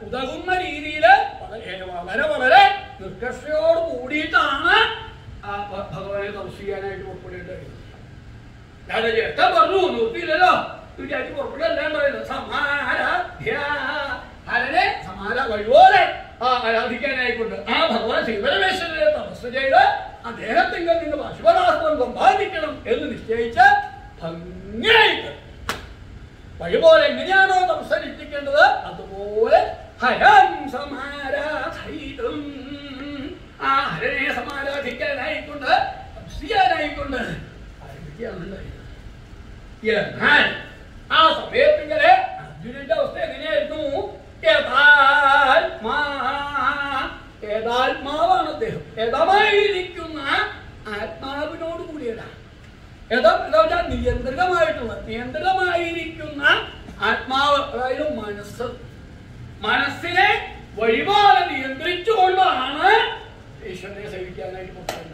ഉതകുന്ന രീതിയിൽ വളരെ വളരെ വളരെ നിഷ്കർഷയോട് കൂടിയിട്ടാണ് ആ ഭ- ഭഗവാനെ തപസ്സിക്കാനായിട്ട് പുറപ്പെടേണ്ടത് ഞാൻ ചേട്ടൻ പറഞ്ഞു നിർത്തിയില്ലല്ലോ വിചാരിച്ച് പുറപ്പെടല്ലേ പറയുന്നത് സമാരാധ്യ ഹരനെ സമാര വഴിപോലെ ആ ആരാധിക്കാനായിക്കൊണ്ട് ആ ഭഗവാൻ ശിവരമേശ്വരനെ തപസ് ചെയ്ത് അദ്ദേഹത്തിങ്കൽ നിന്ന് പശുപരാസ്ത്രം സമ്പാദിക്കണം എന്ന് നിശ്ചയിച്ച് ഭംഗിയായിട്ട് വഴിപോലെ എങ്ങനെയാണോ തപസ്സരിപ്പിക്കേണ്ടത് അതുപോലെ ഹരം സമാരാധയിതും ആ ഹരനെ സമാരാധിക്കാനായിക്കൊണ്ട് തപസ്സിയാനായിക്കൊണ്ട് ആരംഭിക്കുകയാണുണ്ടായത് എന്നാൽ ആ സമയത്തിങ്ങനെ അർജുനന്റെ അവസ്ഥ എങ്ങനെയായിരുന്നു യഥാത്മാ ഏതാത്മാവാണ് അദ്ദേഹം ഏതമായിരിക്കുന്ന ആത്മാവിനോട് കൂടിയതാണ് ഏതാ എന്താ വെച്ചാൽ നിയന്ത്രിതമായിട്ടുള്ള നിയന്ത്രിതമായിരിക്കുന്ന ആത്മാവ് അതായത് മനസ്സ് മനസ്സിനെ വഴിപാട് നിയന്ത്രിച്ചുകൊണ്ടാണ് ഈശ്വരനെ സേവിക്കാനായിട്ട് പുറപ്പെടുന്നത്